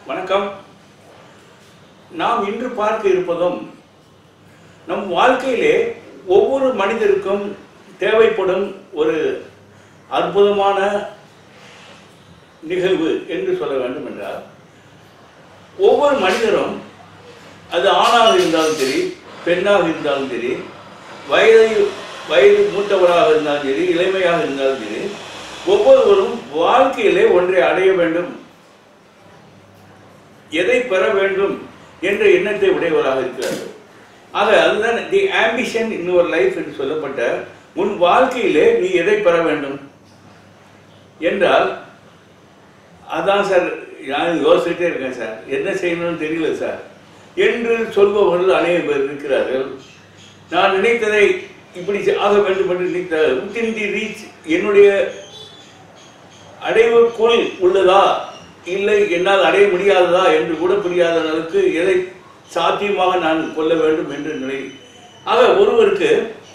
வணக்கம் நாம் இன்று பார்க்க இருப்பதும் நம் வாழ்க்கையிலே ஒவ்வொரு மனிதருக்கும் தேவைப்படும் ஒரு அற்புதமான நிகழ்வு என்று சொல்ல வேண்டும் என்றால் ஒவ்வொரு மனிதரும் அது ஆணாக இருந்தாலும் சரி பெண்ணாக இருந்தாலும் சரி வயதை வயது மூத்தவராக இருந்தாலும் சரி இளமையாக இருந்தாலும் சரி ஒவ்வொருவரும் வாழ்க்கையிலே ஒன்றை அடைய வேண்டும் எதை பெற வேண்டும் என்ற எண்ணத்தை உடையவராக இருக்கிறார்கள் ஆக அதுதான் the ambition in your life என்று சொல்லப்பட்ட உன் வாழ்க்கையிலே நீ எதை பெற வேண்டும் என்றால் அதான் சார் நான் யோசிச்சுட்டே இருக்கேன் சார் என்ன செய்யணும்னு தெரியல சார் என்று சொல்பவர்கள் அநேக பேர் இருக்கிறார்கள் நான் நினைத்ததை இப்படி ஆக வேண்டும் என்று நினைத்த வித்தின் தி ரீச் என்னுடைய அடைவுக்குள் உள்ளதா இல்லை என்னால் அடைய முடியாததா என்று கூட புரியாத அளவுக்கு எதை சாத்தியமாக நான் கொள்ள வேண்டும் என்று நிலை ஆக ஒருவருக்கு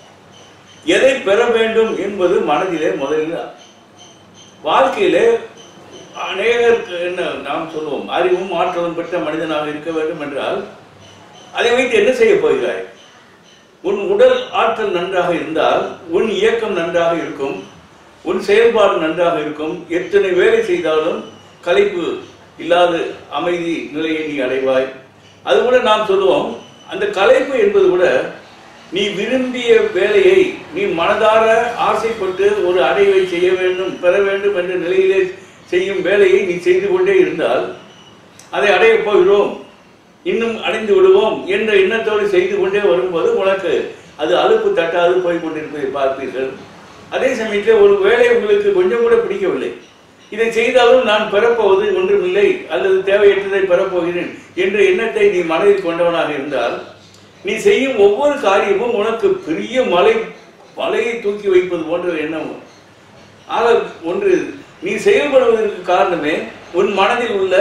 எதை பெற வேண்டும் என்பது மனதிலே முதலில் வாழ்க்கையிலே அநேகருக்கு என்ன நாம் சொல்லுவோம் அறிவும் ஆற்றலும் பெற்ற மனிதனாக இருக்க வேண்டும் என்றால் அதை வைத்து என்ன செய்ய போகிறாய் உன் உடல் ஆற்றல் நன்றாக இருந்தால் உன் இயக்கம் நன்றாக இருக்கும் உன் செயல்பாடு நன்றாக இருக்கும் எத்தனை வேலை செய்தாலும் களைப்பு இல்லாத அமைதி நிலையை நீ அடைவாய் அது கூட நாம் சொல்லுவோம் அந்த களைப்பு என்பது கூட நீ விரும்பிய வேலையை நீ மனதார ஆசைப்பட்டு ஒரு அடைவை செய்ய வேண்டும் பெற வேண்டும் என்ற நிலையிலே செய்யும் வேலையை நீ செய்து கொண்டே இருந்தால் அதை அடையப் போகிறோம் இன்னும் அடைந்து விடுவோம் என்ற எண்ணத்தோடு செய்து கொண்டே வரும்போது உனக்கு அது அலுப்பு தட்டாது போய் கொண்டிருப்பதை பார்ப்பீர்கள் அதே சமயத்தில் ஒரு வேலை உங்களுக்கு கொஞ்சம் கூட பிடிக்கவில்லை இதை செய்தாலும் நான் பெறப்போவது ஒன்றுமில்லை அல்லது தேவையற்றதை பெறப்போகிறேன் என்ற எண்ணத்தை நீ மனதில் கொண்டவனாக இருந்தால் நீ செய்யும் ஒவ்வொரு காரியமும் உனக்கு பெரிய மலை மலையை தூக்கி வைப்பது போன்ற எண்ணம் ஆக ஒன்று நீ செயல்படுவதற்கு காரணமே உன் மனதில் உள்ள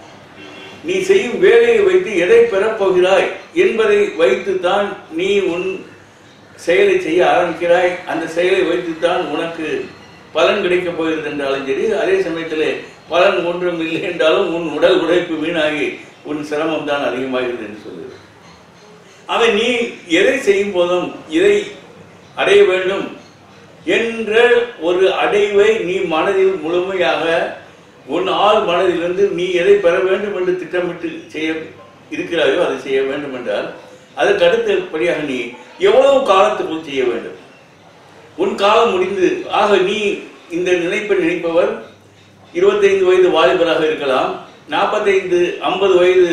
நீ செய்யும் வேலையை வைத்து எதை பெறப்போகிறாய் என்பதை வைத்துத்தான் நீ உன் செயலை செய்ய ஆரம்பிக்கிறாய் அந்த செயலை வைத்துத்தான் உனக்கு பலன் கிடைக்கப் போகிறது என்றாலும் சரி அதே சமயத்தில் பலன் ஒன்றும் இல்லை என்றாலும் உன் உடல் உழைப்பு வீணாகி உன் சிரமம் தான் அதிகமாகிறது என்று சொல்லுகிறது அவை நீ எதை செய்யும் போதும் இதை அடைய வேண்டும் என்ற ஒரு அடைவை நீ மனதில் முழுமையாக உன் ஆள் மனதிலிருந்து நீ எதை பெற வேண்டும் என்று திட்டமிட்டு செய்ய இருக்கிறாயோ அதை செய்ய வேண்டும் என்றால் அதற்கு அடுத்தபடியாக நீ எவ்வளவு காலத்துக்குள் செய்ய வேண்டும் உன் காலம் முடிந்து ஆக நீ இந்த நினைப்பை நினைப்பவர் இருபத்தைந்து வயது வாலிபராக இருக்கலாம் நாற்பத்தைந்து ஐம்பது வயது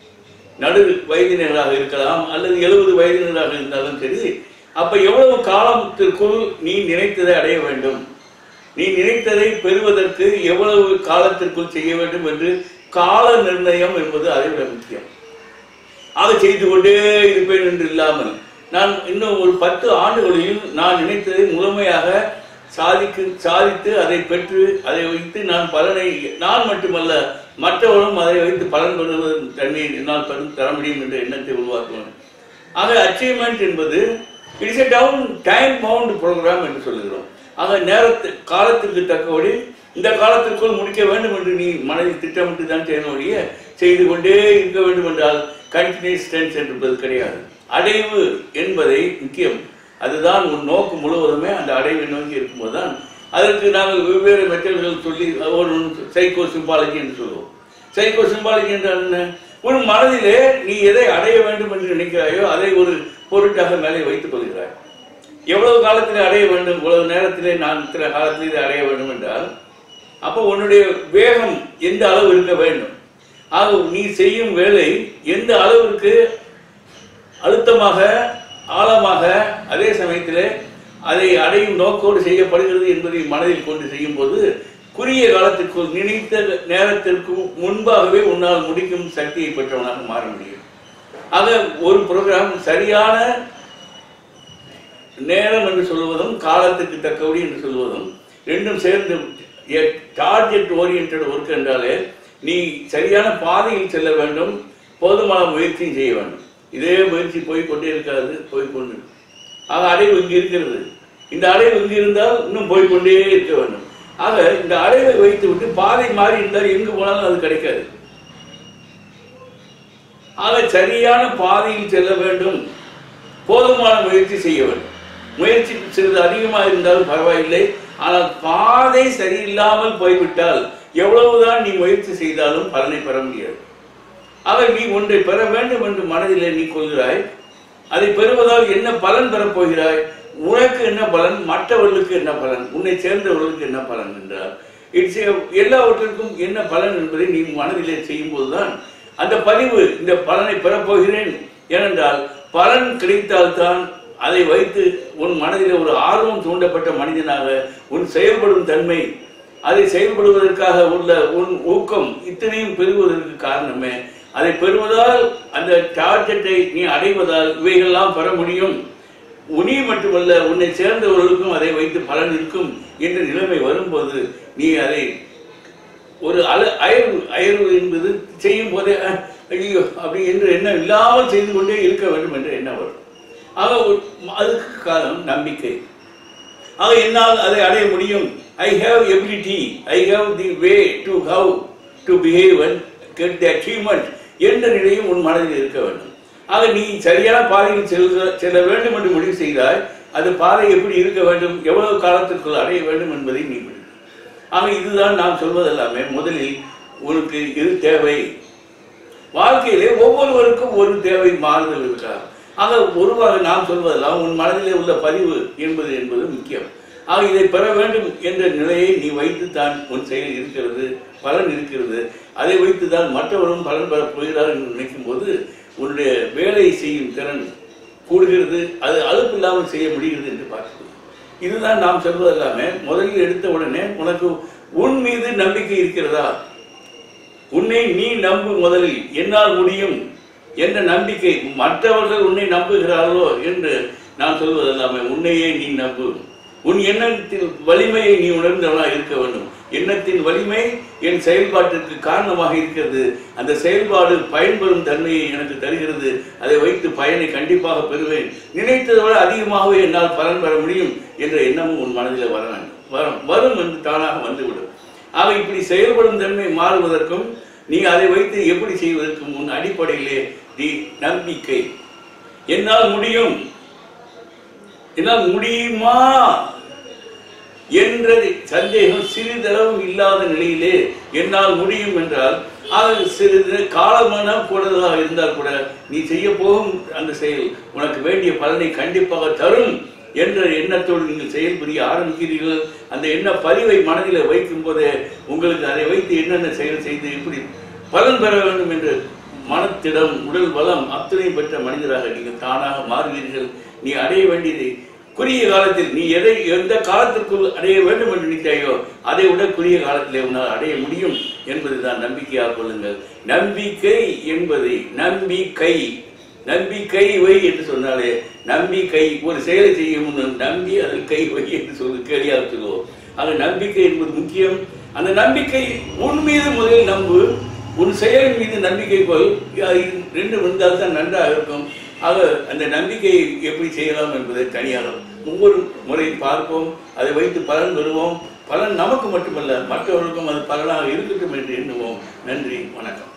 நடு வயதினராக இருக்கலாம் அல்லது எழுபது வயதினராக இருந்தாலும் சரி அப்ப எவ்வளவு காலத்திற்குள் நீ நினைத்ததை அடைய வேண்டும் நீ நினைத்ததை பெறுவதற்கு எவ்வளவு காலத்திற்குள் செய்ய வேண்டும் என்று கால நிர்ணயம் என்பது அதை விட முக்கியம் அதை செய்து கொண்டே இருப்பேன் என்று இல்லாமல் நான் இன்னும் ஒரு பத்து ஆண்டுகளில் நான் நினைத்ததை முழுமையாக சாதிக்கு சாதித்து அதை பெற்று அதை வைத்து நான் பலனை நான் மட்டுமல்ல மற்றவர்களும் அதை வைத்து பலன் பெறுவது தன்னை என்னால் பெரு தர முடியும் என்ற எண்ணத்தை உருவாக்குவேன் ஆக அச்சீவ்மெண்ட் என்பது it's a down time bound program என்று சொல்லுகிறோம் ஆக நேரத்து காலத்திற்கு தக்கபடி இந்த காலத்திற்குள் முடிக்க வேண்டும் என்று நீ மனதில் திட்டமிட்டு தான் செய்யணும் ஒழிய செய்து கொண்டே இருக்க வேண்டும் என்றால் கண்டினியூஸ் டென்ஸ் என்பது கிடையாது அடைவு என்பதை முக்கியம் அதுதான் உன் நோக்கு முழுவதுமே அந்த அடைவை நோக்கி இருக்கும்போது தான் அதற்கு நாங்கள் வெவ்வேறு மெத்தட்கள் சொல்லி ஒரு சைக்கோ சிம்பாலஜி என்று சொல்லுவோம் சைக்கோ சிம்பாலஜி என்றால் என்ன உன் மனதிலே நீ எதை அடைய வேண்டும் என்று நினைக்கிறாயோ அதை ஒரு பொருட்டாக மேலே வைத்துக் கொள்கிறாய் எவ்வளவு காலத்தில் அடைய வேண்டும் இவ்வளவு நேரத்திலே நான் இத்தனை காலத்தில் இதை அடைய வேண்டும் என்றால் அப்போ உன்னுடைய வேகம் எந்த அளவு இருக்க வேண்டும் ஆக நீ செய்யும் வேலை எந்த அளவிற்கு அழுத்தமாக ஆழமாக அதே சமயத்தில் அதை அடையும் நோக்கோடு செய்யப்படுகிறது என்பதை மனதில் கொண்டு செய்யும் போது குறுகிய காலத்திற்குள் நினைத்த நேரத்திற்கு முன்பாகவே உன்னால் முடிக்கும் சக்தியை பெற்றவனாக மாற முடியும் ஆக ஒரு ப்ரோக்ராம் சரியான நேரம் என்று சொல்வதும் காலத்துக்கு தக்கபடி என்று சொல்வதும் ரெண்டும் சேர்ந்து டார்கெட் ஓரியன்ட் ஒர்க் என்றாலே நீ சரியான பாதையில் செல்ல வேண்டும் போதுமான முயற்சியும் செய்ய வேண்டும் இதே முயற்சி போய் கொண்டே இருக்காது போய் கொண்டு ஆக அடைவு இங்கு இருக்கிறது இந்த அடைவு இங்கு இருந்தால் இன்னும் போய் கொண்டே இருக்க வேண்டும் ஆக இந்த அடைவை வைத்து விட்டு பாதை மாறி இருந்தால் எங்கு போனாலும் அது கிடைக்காது ஆக சரியான பாதையில் செல்ல வேண்டும் போதுமான முயற்சி செய்ய வேண்டும் முயற்சி சிறிது அதிகமாக இருந்தாலும் பரவாயில்லை ஆனால் பாதை சரியில்லாமல் போய்விட்டால் எவ்வளவுதான் நீ முயற்சி செய்தாலும் பலனை பெற முடியாது ஆக நீ ஒன்றை பெற வேண்டும் என்று மனதிலே நீ கொள்கிறாய் அதை பெறுவதால் என்ன பலன் பெறப் போகிறாய் உனக்கு என்ன பலன் மற்றவர்களுக்கு என்ன பலன் உன்னை சேர்ந்தவர்களுக்கு என்ன பலன் என்றால் இட்ஸ் எல்லாவற்றிற்கும் என்ன பலன் என்பதை நீ மனதிலே செய்யும் போதுதான் அந்த பதிவு இந்த பலனை பெறப்போகிறேன் ஏனென்றால் பலன் கிடைத்தால்தான் அதை வைத்து உன் மனதிலே ஒரு ஆர்வம் தூண்டப்பட்ட மனிதனாக உன் செயல்படும் தன்மை அதை செயல்படுவதற்காக உள்ள உன் ஊக்கம் இத்தனையும் பெறுவதற்கு காரணமே அதை பெறுவதால் அந்த டார்கெட்டை நீ அடைவதால் இவைகளெல்லாம் பெற முடியும் உனி மட்டுமல்ல உன்னை சேர்ந்தவர்களுக்கும் அதை வைத்து பலன் இருக்கும் என்ற நிலைமை வரும்போது நீ அதை ஒரு அல அயர்வு அயர்வு என்பது செய்யும் போதே அஹ், ஐயோ அப்படி என்று எண்ணம் இல்லாமல் செய்து கொண்டே இருக்க வேண்டும் என்ற எண்ணம் வரும் ஆக ஒரு- அதுக்கு காரணம் நம்பிக்கை ஆக என்னால் அதை அடைய முடியும் I have ability I have the way to how to behave and get the achievement என்ற நிலையும் உன் மனதில் இருக்க வேண்டும் ஆக நீ சரியான பாதையில் செல்க செல்ல வேண்டும் என்று முடிவு செய்தால் அது பாதை எப்படி இருக்க வேண்டும் எவ்வளவு காலத்திற்குள் அடைய வேண்டும் என்பதை நீ முடிவு ஆக இதுதான் நாம் சொல்வதெல்லாமே முதலில் உனக்கு இது தேவை வாழ்க்கையிலே ஒவ்வொருவருக்கும் ஒரு தேவை மாறுதல் இருக்கிறார் ஆக ஒருவாக நாம் சொல்வதெல்லாம் உன் மனதிலே உள்ள பதிவு என்பது என்பது முக்கியம் ஆக இதை பெற வேண்டும் என்ற நிலையை நீ வைத்து தான் உன் செயல் இருக்கிறது பலன் இருக்கிறது அதை வைத்து தான் மற்றவரும் பலன் பெறப் போகிறார் என்று நினைக்கும் போது உன்னுடைய வேலை செய்யும் திறன் கூடுகிறது அது அலுப்பு இல்லாமல் செய்ய முடிகிறது என்று பார்க்கிறோம் இதுதான் நாம் சொல்வதெல்லாமே முதலில் எடுத்த உடனே உனக்கு உன் மீது நம்பிக்கை இருக்கிறதா உன்னை நீ நம்பு முதலில் என்னால் முடியும் என்ற நம்பிக்கை மற்றவர்கள் உன்னை நம்புகிறார்களோ என்று நான் சொல்வதெல்லாமே உன்னையே நீ நம்பு உன் எண்ணத்தின் வலிமையை நீ உணர்ந்தவனாக இருக்க வேண்டும் எண்ணத்தின் வலிமை என் செயல்பாட்டிற்கு காரணமாக இருக்கிறது அந்த செயல்பாடு பயன்பெறும் தன்மையை எனக்கு தருகிறது அதை வைத்து பயனை கண்டிப்பாக பெறுவேன் நினைத்ததை விட அதிகமாகவே என்னால் பலன் பெற முடியும் என்ற எண்ணமும் உன் மனதில் வர வேண்டும் வரும் வரும் என்று தானாக வந்துவிடும் ஆக இப்படி செயல்படும் தன்மை மாறுவதற்கும் நீ அதை வைத்து எப்படி செய்வதற்கும் உன் அடிப்படையிலே தி நம்பிக்கை என்னால் முடியும் என்னால் முடியுமா என்ற சந்தேகம் சிறிதளவும் இல்லாத நிலையிலே என்னால் முடியும் என்றால் அது சிறிது காலமான கூடுதலாக இருந்தால் கூட நீ செய்ய போகும் அந்த செயல் உனக்கு வேண்டிய பலனை கண்டிப்பாக தரும் என்ற எண்ணத்தோடு நீங்கள் செயல்புரிய ஆரம்பிக்கிறீர்கள் அந்த எண்ண பதிவை மனதில் வைக்கும் போதே உங்களுக்கு அதை வைத்து என்னென்ன செயல் செய்து இப்படி பலன் பெற வேண்டும் என்று மனத்திடம் உடல் பலம் அத்தனை பெற்ற மனிதராக நீங்கள் தானாக மாறுவீர்கள் நீ அடைய வேண்டியதை குறுகிய காலத்தில் நீ எதை எந்த காலத்திற்குள் அடைய வேண்டும் என்று நினைத்தாயோ அதை விட குறுகிய காலத்திலே உன்னால் அடைய முடியும் என்பதுதான் நம்பிக்கையாக கொள்ளுங்கள் நம்பிக்கை என்பதை நம்பிக்கை நம்பிக்கை வை என்று சொன்னாலே நம்பிக்கை ஒரு செயலை செய்ய முன் நம்பி அதில் கை வை என்று சொல்லி கேளியாக சொல்லுவோம் ஆக நம்பிக்கை என்பது முக்கியம் அந்த நம்பிக்கை உன் மீது முதலில் நம்பு உன் செயலின் மீது நம்பிக்கை கொள் அது ரெண்டு வந்தால் தான் நன்றாக இருக்கும் ஆக அந்த நம்பிக்கையை எப்படி செய்யலாம் என்பதை தனியாக ஒவ்வொரு முறை பார்ப்போம் அதை வைத்து பலன் பெறுவோம் பலன் நமக்கு மட்டுமல்ல மற்றவர்களுக்கும் அது பலனாக இருக்கட்டும் என்று எண்ணுவோம் நன்றி வணக்கம்